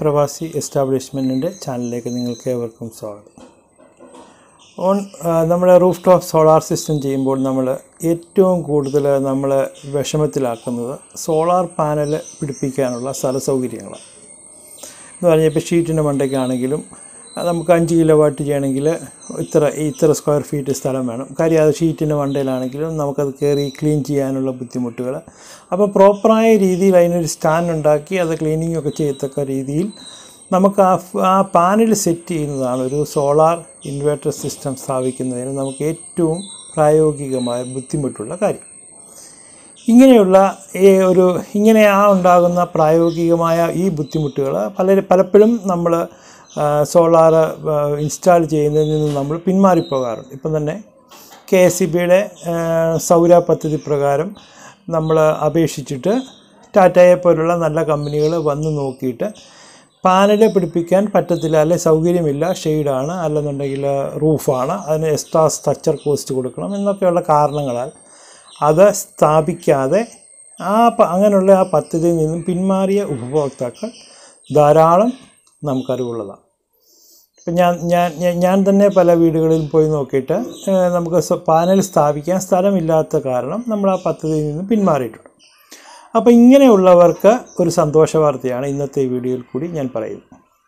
പ്രവാസി എസ്റ്റാബ്ലിഷ്മെൻറ്റിൻ്റെ ചാനലിലേക്ക് നിങ്ങൾക്ക് ഏവർക്കും സ്വാഗതം ഓൺ നമ്മുടെ റൂഫ് ടോപ്പ് സോളാർ സിസ്റ്റം ചെയ്യുമ്പോൾ നമ്മൾ ഏറ്റവും കൂടുതൽ നമ്മൾ വിഷമത്തിലാക്കുന്നത് സോളാർ പാനൽ പിടിപ്പിക്കാനുള്ള സ്ഥല സൗകര്യങ്ങളാണ് എന്ന് പറഞ്ഞാൽ ഇപ്പോൾ ഷീറ്റിൻ്റെ മണ്ടയ്ക്കാണെങ്കിലും അത് നമുക്ക് അഞ്ച് കിലോ വാട്ട് ചെയ്യണമെങ്കിൽ ഇത്ര ഇത്ര സ്ക്വയർ ഫീറ്റ് സ്ഥലം വേണം കാര്യം അത് ഷീറ്റിൻ്റെ മണ്ടയിലാണെങ്കിലും നമുക്കത് കയറി ക്ലീൻ ചെയ്യാനുള്ള ബുദ്ധിമുട്ടുകൾ അപ്പോൾ പ്രോപ്പറായ രീതിയിൽ അതിനൊരു സ്റ്റാൻഡ് ഉണ്ടാക്കി അത് ക്ലീനിങ് ഒക്കെ ചെയ്യത്തക്ക രീതിയിൽ നമുക്ക് ആ ആ പാനൽ സെറ്റ് ചെയ്യുന്നതാണ് ഒരു സോളാർ ഇൻവേർട്ടർ സിസ്റ്റം സ്ഥാപിക്കുന്നതിന് നമുക്ക് ഏറ്റവും പ്രായോഗികമായ ബുദ്ധിമുട്ടുള്ള കാര്യം ഇങ്ങനെയുള്ള ഈ ഒരു ഇങ്ങനെ ആ ഉണ്ടാകുന്ന പ്രായോഗികമായ ഈ ബുദ്ധിമുട്ടുകൾ പല പലപ്പോഴും നമ്മൾ സോളാർ ഇൻസ്റ്റാൾ ചെയ്യുന്നതിൽ നിന്ന് നമ്മൾ പിന്മാറിപ്പോകാറുണ്ട് ഇപ്പം തന്നെ കെ എസ് സി ബിയുടെ സൗര പദ്ധതി പ്രകാരം നമ്മൾ അപേക്ഷിച്ചിട്ട് ടാറ്റയെ പോലുള്ള നല്ല കമ്പനികൾ വന്ന് നോക്കിയിട്ട് പാനൽ പിടിപ്പിക്കാൻ പറ്റത്തില്ല അല്ലെ സൗകര്യമില്ല ഷെയ്ഡാണ് അല്ലെന്നുണ്ടെങ്കിൽ റൂഫാണ് അതിന് എക്സ്ട്രാ സ്ട്രക്ചർ കോസ്റ്റ് കൊടുക്കണം എന്നൊക്കെയുള്ള കാരണങ്ങളാൽ അത് സ്ഥാപിക്കാതെ ആ അങ്ങനെയുള്ള ആ പദ്ധതിയിൽ നിന്നും പിന്മാറിയ ഉപഭോക്താക്കൾ ധാരാളം നമുക്കറിവുള്ളതാണ് ഇപ്പം ഞാൻ ഞാൻ ഞാൻ തന്നെ പല വീടുകളിൽ പോയി നോക്കിയിട്ട് നമുക്ക് പാനൽ സ്ഥാപിക്കാൻ സ്ഥലമില്ലാത്ത കാരണം നമ്മൾ ആ പദ്ധതിയിൽ നിന്ന് പിന്മാറിയിട്ടുണ്ട് അപ്പോൾ ഇങ്ങനെയുള്ളവർക്ക് ഒരു സന്തോഷ വാർത്തയാണ് ഇന്നത്തെ വീഡിയോയിൽ കൂടി ഞാൻ പറയുന്നത്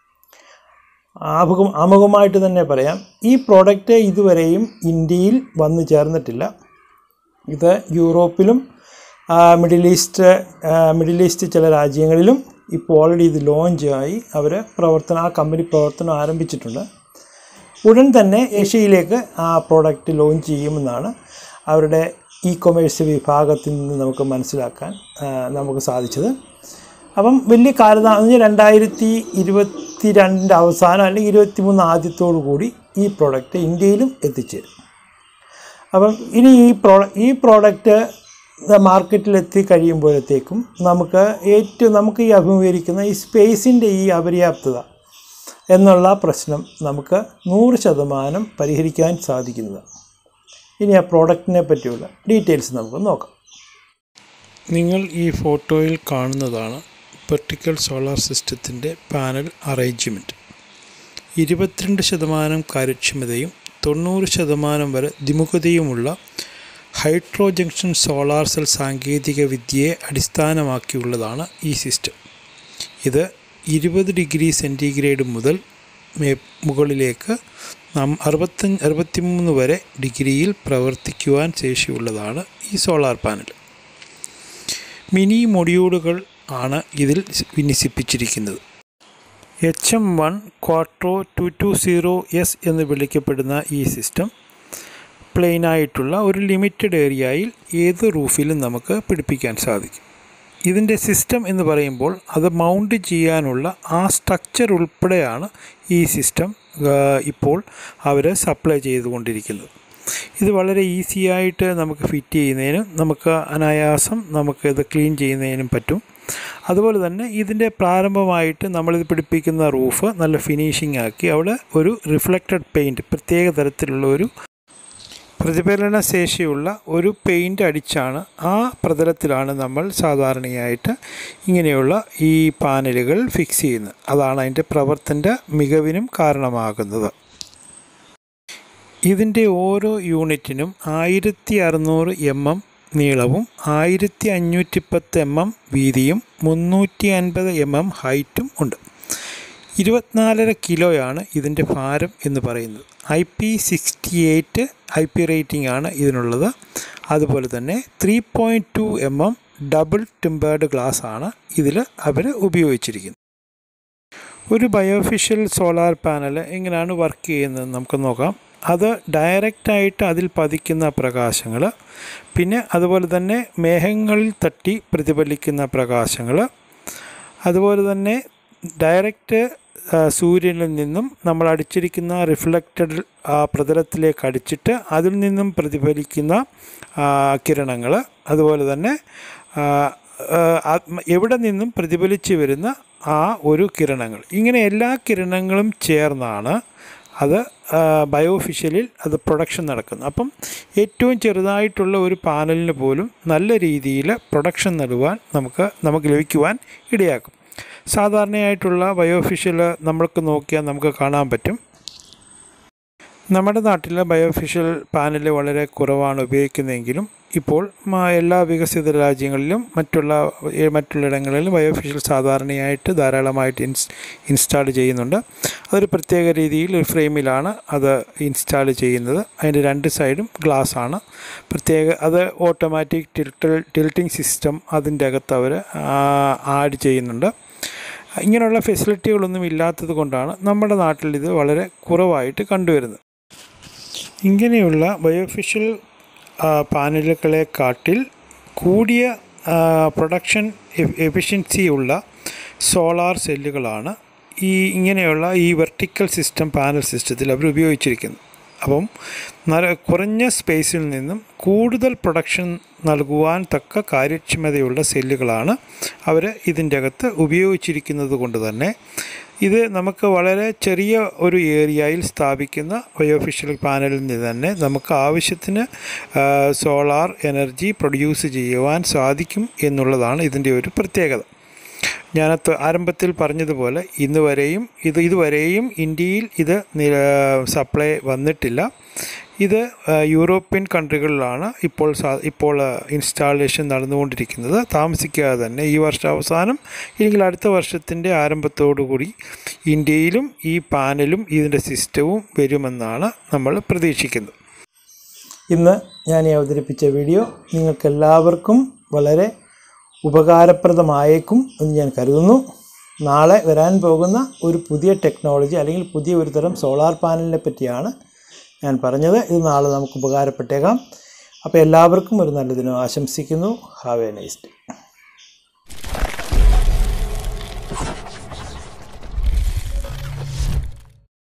ആമുഖം ആമുഖമായിട്ട് തന്നെ പറയാം ഈ പ്രോഡക്റ്റ് ഇതുവരെയും ഇന്ത്യയിൽ വന്നു ചേർന്നിട്ടില്ല ഇത് യൂറോപ്പിലും മിഡിൽ ഈസ്റ്റ് മിഡിൽ ഈസ്റ്റ് ചില രാജ്യങ്ങളിലും ഇപ്പോൾ ഓൾറെഡി ഇത് ലോഞ്ച് ആയി അവർ പ്രവർത്തനം ആ കമ്പനി പ്രവർത്തനം ആരംഭിച്ചിട്ടുണ്ട് ഉടൻ തന്നെ ഏഷ്യയിലേക്ക് ആ പ്രോഡക്റ്റ് ലോഞ്ച് ചെയ്യുമെന്നാണ് അവരുടെ ഇ കൊമേഴ്സ് വിഭാഗത്തിൽ നിന്ന് നമുക്ക് മനസ്സിലാക്കാൻ നമുക്ക് സാധിച്ചത് അപ്പം വലിയ കാലതാമസം രണ്ടായിരത്തി ഇരുപത്തി രണ്ടിൻ്റെ അവസാനം അല്ലെങ്കിൽ ഇരുപത്തി മൂന്ന് ആദ്യത്തോടു കൂടി ഈ പ്രോഡക്റ്റ് ഇന്ത്യയിലും എത്തിച്ചേരും അപ്പം ഇനി ഈ പ്രോ ഈ പ്രോഡക്റ്റ് മാർക്കറ്റിലെത്തി കഴിയുമ്പോഴത്തേക്കും നമുക്ക് ഏറ്റവും നമുക്ക് ഈ അഭിമുഖീകരിക്കുന്ന ഈ സ്പേസിൻ്റെ ഈ അപര്യാപ്തത എന്നുള്ള പ്രശ്നം നമുക്ക് നൂറ് ശതമാനം പരിഹരിക്കാൻ സാധിക്കുന്നതാണ് ഇനി ആ പ്രോഡക്റ്റിനെ പറ്റിയുള്ള ഡീറ്റെയിൽസ് നമുക്ക് നോക്കാം നിങ്ങൾ ഈ ഫോട്ടോയിൽ കാണുന്നതാണ് വെർട്ടിക്കൽ സോളാർ സിസ്റ്റത്തിൻ്റെ പാനൽ അറേഞ്ച്മെൻറ്റ് ഇരുപത്തിരണ്ട് ശതമാനം കാര്യക്ഷമതയും തൊണ്ണൂറ് ശതമാനം വരെ ദ്വിമുഖതയുമുള്ള ഹൈഡ്രോ ജംഗ്ഷൻ സോളാർ സെൽ സാങ്കേതിക വിദ്യയെ അടിസ്ഥാനമാക്കിയുള്ളതാണ് ഈ സിസ്റ്റം ഇത് ഇരുപത് ഡിഗ്രി സെൻറ്റിഗ്രേഡ് മുതൽ മുകളിലേക്ക് നാം അറുപത്തഞ്ച് അറുപത്തിമൂന്ന് വരെ ഡിഗ്രിയിൽ പ്രവർത്തിക്കുവാൻ ശേഷിയുള്ളതാണ് ഈ സോളാർ പാനൽ മിനി മൊഡ്യൂളുകൾ ആണ് ഇതിൽ വിന്യസിപ്പിച്ചിരിക്കുന്നത് H M one quattro two two zero S എന്ന് വിളിക്കപ്പെടുന്ന ഈ സിസ്റ്റം പ്ലെയിനായിട്ടുള്ള ഒരു ലിമിറ്റഡ് ഏരിയയിൽ ഏത് റൂഫിലും നമുക്ക് പിടിപ്പിക്കാൻ സാധിക്കും ഇതിൻ്റെ സിസ്റ്റം എന്ന് പറയുമ്പോൾ അത് മൗണ്ട് ചെയ്യാനുള്ള ആ സ്ട്രക്ചർ ഉൾപ്പെടെയാണ് ഈ സിസ്റ്റം ഇപ്പോൾ അവർ സപ്ലൈ ചെയ്തുകൊണ്ടിരിക്കുന്നത് ഇത് വളരെ ഈസി ആയിട്ട് നമുക്ക് ഫിറ്റ് ചെയ്യുന്നതിനും നമുക്ക് അനായാസം നമുക്ക് ഇത് ക്ലീൻ ചെയ്യുന്നതിനും പറ്റും അതുപോലെ തന്നെ ഇതിൻ്റെ പ്രാരംഭമായിട്ട് നമ്മളിത് പിടിപ്പിക്കുന്ന റൂഫ് നല്ല ഫിനിഷിംഗ് ആക്കി അവിടെ ഒരു റിഫ്ലക്റ്റഡ് പെയിൻറ്റ് പ്രത്യേക തരത്തിലുള്ള ഒരു പ്രതിഫലന ശേഷിയുള്ള ഒരു പെയിൻ്റ് അടിച്ചാണ് ആ പ്രതലത്തിലാണ് നമ്മൾ സാധാരണയായിട്ട് ഇങ്ങനെയുള്ള ഈ പാനലുകൾ ഫിക്സ് ചെയ്യുന്നത് അതാണ് അതിൻ്റെ പ്രവർത്തൻ്റെ മികവിനും കാരണമാകുന്നത് ഇതിൻ്റെ ഓരോ യൂണിറ്റിനും ആയിരത്തി അറുന്നൂറ് എം എം നീളവും ആയിരത്തി അഞ്ഞൂറ്റി പത്ത് എം എം വീതിയും മുന്നൂറ്റി അൻപത് എം എം ഹൈറ്റും ഉണ്ട് ഇരുപത്തിനാലര കിലോയാണ് ഇതിൻ്റെ ഭാരം എന്ന് പറയുന്നത് I P sixty eight I P rating ആണ് ഇതിനുള്ളത് അതുപോലെ തന്നെ three point two M M double tempered glass ആണ് ഇതിൽ അവർ ഉപയോഗിച്ചിരിക്കുന്നത് ഒരു ബയോഫിഷ്യൽ സോളാർ പാനൽ എങ്ങനെയാണ് വർക്ക് ചെയ്യുന്നത് നമുക്ക് നോക്കാം അത് ഡയറക്റ്റായിട്ട് അതിൽ പതിക്കുന്ന പ്രകാശങ്ങൾ പിന്നെ അതുപോലെ തന്നെ മേഘങ്ങളിൽ തട്ടി പ്രതിഫലിക്കുന്ന പ്രകാശങ്ങൾ അതുപോലെ തന്നെ ഡയറക്റ്റ് സൂര്യനിൽ നിന്നും നമ്മൾ അടിച്ചിരിക്കുന്ന റിഫ്ലക്റ്റഡ് പ്രതലത്തിലേക്ക് അടിച്ചിട്ട് അതിൽ നിന്നും പ്രതിഫലിക്കുന്ന കിരണങ്ങൾ അതുപോലെ തന്നെ എവിടെ നിന്നും പ്രതിഫലിച്ച് വരുന്ന ആ ഒരു കിരണങ്ങൾ ഇങ്ങനെ എല്ലാ കിരണങ്ങളും ചേർന്നാണ് അത് ബയോഫിഷ്യലിൽ അത് പ്രൊഡക്ഷൻ നടക്കുന്നത് അപ്പം ഏറ്റവും ചെറുതായിട്ടുള്ള ഒരു പാനലിന് പോലും നല്ല രീതിയിൽ പ്രൊഡക്ഷൻ നൽകുവാൻ നമുക്ക് നമുക്ക് ലഭിക്കുവാൻ ഇടയാക്കും സാധാരണയായിട്ടുള്ള ബയോഫിഷ്യൽ നമ്മൾക്ക് നോക്കിയാൽ നമുക്ക് കാണാൻ പറ്റും നമ്മുടെ നാട്ടിലെ ബയോഫിഷ്യൽ പാനൽ വളരെ കുറവാണ് ഉപയോഗിക്കുന്നതെങ്കിലും ഇപ്പോൾ മ- എല്ലാ വികസിത രാജ്യങ്ങളിലും മറ്റുള്ള ഏ- മറ്റുള്ളിടങ്ങളിലും ബയോഫിഷ്യൽ സാധാരണയായിട്ട് ധാരാളമായിട്ട് ഇൻസ് ഇൻസ്റ്റാൾ ചെയ്യുന്നുണ്ട് അതൊരു പ്രത്യേക രീതിയിൽ ഒരു ഫ്രെയിമിലാണ് അത് ഇൻസ്റ്റാൾ ചെയ്യുന്നത് അതിൻ്റെ രണ്ട് സൈഡും ഗ്ലാസ് ആണ് പ്രത്യേക അത് ഓട്ടോമാറ്റിക് ടിൽട്ടൽ ടിൽറ്റിംഗ് സിസ്റ്റം അതിൻ്റെ അകത്ത് അവർ ആഡ് ചെയ്യുന്നുണ്ട് ഇങ്ങനെയുള്ള ഫെസിലിറ്റികളൊന്നും ഇല്ലാത്തത് കൊണ്ടാണ് നമ്മുടെ നാട്ടിൽ ഇത് വളരെ കുറവായിട്ട് കണ്ടുവരുന്നത് ഇങ്ങനെയുള്ള ബയോഫിഷ്യൽ പാനലുകളെക്കാട്ടിൽ കൂടിയ പ്രൊഡക്ഷൻ എഫിഷ്യൻസിയുള്ള സോളാർ സെല്ലുകളാണ് ഈ ഇങ്ങനെയുള്ള ഈ വെർട്ടിക്കൽ സിസ്റ്റം പാനൽ സിസ്റ്റത്തിൽ അവർ ഉപയോഗിച്ചിരിക്കുന്നത് അപ്പം നല്ല കുറഞ്ഞ സ്പേസിൽ നിന്നും കൂടുതൽ പ്രൊഡക്ഷൻ നൽകുവാൻ തക്ക കാര്യക്ഷമതയുള്ള സെല്ലുകളാണ് അവർ ഇതിൻ്റെ അകത്ത് ഉപയോഗിച്ചിരിക്കുന്നത് കൊണ്ട് തന്നെ ഇത് നമുക്ക് വളരെ ചെറിയ ഒരു ഏരിയയിൽ സ്ഥാപിക്കുന്ന ബയോഫിഷ്യൽ പാനലിൽ നിന്ന് തന്നെ നമുക്ക് ആവശ്യത്തിന് സോളാർ എനർജി പ്രൊഡ്യൂസ് ചെയ്യുവാൻ സാധിക്കും എന്നുള്ളതാണ് ഇതിൻ്റെ ഒരു പ്രത്യേകത ഞാൻ ആരംഭത്തിൽ പറഞ്ഞതുപോലെ ഇന്ന് വരെയും ഇത് ഇതുവരെയും ഇന്ത്യയിൽ ഇത് സപ്ലൈ വന്നിട്ടില്ല ഇത് യൂറോപ്യൻ കൺട്രികളിലാണ് ഇപ്പോൾ സാ- ഇപ്പോൾ ഇൻസ്റ്റാളേഷൻ നടന്നുകൊണ്ടിരിക്കുന്നത് താമസിക്കാതെ തന്നെ ഈ വർഷം അവസാനം ഇല്ലെങ്കിൽ അടുത്ത വർഷത്തിൻ്റെ ആരംഭത്തോടുകൂടി ഇന്ത്യയിലും ഈ പാനലും ഇതിൻ്റെ സിസ്റ്റവും വരുമെന്നാണ് നമ്മൾ പ്രതീക്ഷിക്കുന്നത് ഇന്ന് ഞാൻ ഈ അവതരിപ്പിച്ച വീഡിയോ നിങ്ങൾക്കെല്ലാവർക്കും വളരെ ഉപകാരപ്രദമായേക്കും എന്ന് ഞാൻ കരുതുന്നു നാളെ വരാൻ പോകുന്ന ഒരു പുതിയ ടെക്നോളജി അല്ലെങ്കിൽ പുതിയ ഒരു തരം സോളാർ പാനലിനെ പറ്റിയാണ് ഞാൻ പറഞ്ഞത് ഇത് നാളെ നമുക്ക് ഉപകാരപ്പെട്ടേക്കാം അപ്പോൾ എല്ലാവർക്കും ഒരു നല്ല ദിനം ആശംസിക്കുന്നു ഹാവ് എ നൈസ് ഡേ